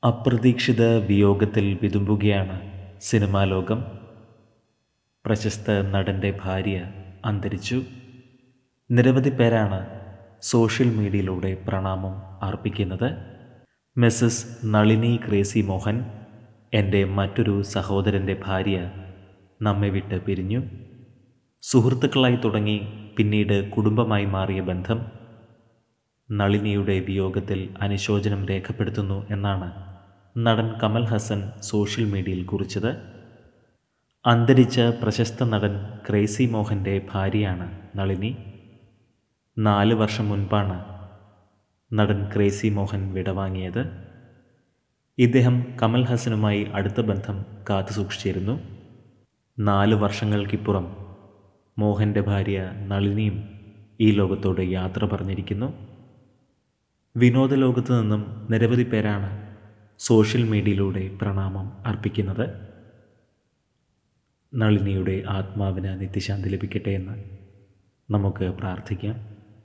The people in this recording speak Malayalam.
അപ്രതീക്ഷിത വിയോഗത്തിൽ വിതുമ്പുകയാണ് സിനിമാ ലോകം പ്രശസ്ത നടൻ്റെ ഭാര്യ അന്തരിച്ചു നിരവധി പേരാണ് സോഷ്യൽ മീഡിയയിലൂടെ പ്രണാമം അർപ്പിക്കുന്നത് മിസ്സസ് നളിനി ക്രേസി മോഹൻ എൻ്റെ മറ്റൊരു സഹോദരൻ്റെ ഭാര്യ നമ്മെ വിട്ട് പിരിഞ്ഞു സുഹൃത്തുക്കളായി തുടങ്ങി പിന്നീട് കുടുംബമായി മാറിയ ബന്ധം നളിനിയുടെ വിയോഗത്തിൽ അനുശോചനം രേഖപ്പെടുത്തുന്നു എന്നാണ് നടൻ കമൽ ഹസൻ സോഷ്യൽ മീഡിയയിൽ കുറിച്ചത് അന്തരിച്ച പ്രശസ്ത നടൻ ക്രേസി മോഹൻ്റെ ഭാര്യയാണ് നളിനി നാല് വർഷം മുൻപാണ് നടൻ ക്രേസി മോഹൻ വിടവാങ്ങിയത് ഇദ്ദേഹം കമൽ ഹസനുമായി അടുത്ത ബന്ധം കാത്തു സൂക്ഷിച്ചിരുന്നു നാല് വർഷങ്ങൾക്കിപ്പുറം മോഹൻ്റെ ഭാര്യ നളിനിയും ഈ ലോകത്തോട് യാത്ര പറഞ്ഞിരിക്കുന്നു വിനോദ ലോകത്തു നിന്നും നിരവധി പേരാണ് സോഷ്യൽ മീഡിയയിലൂടെ പ്രണാമം അർപ്പിക്കുന്നത് നളിനിയുടെ ആത്മാവിന് നിത്യശാന്തി ലഭിക്കട്ടെ എന്ന് നമുക്ക് പ്രാർത്ഥിക്കാം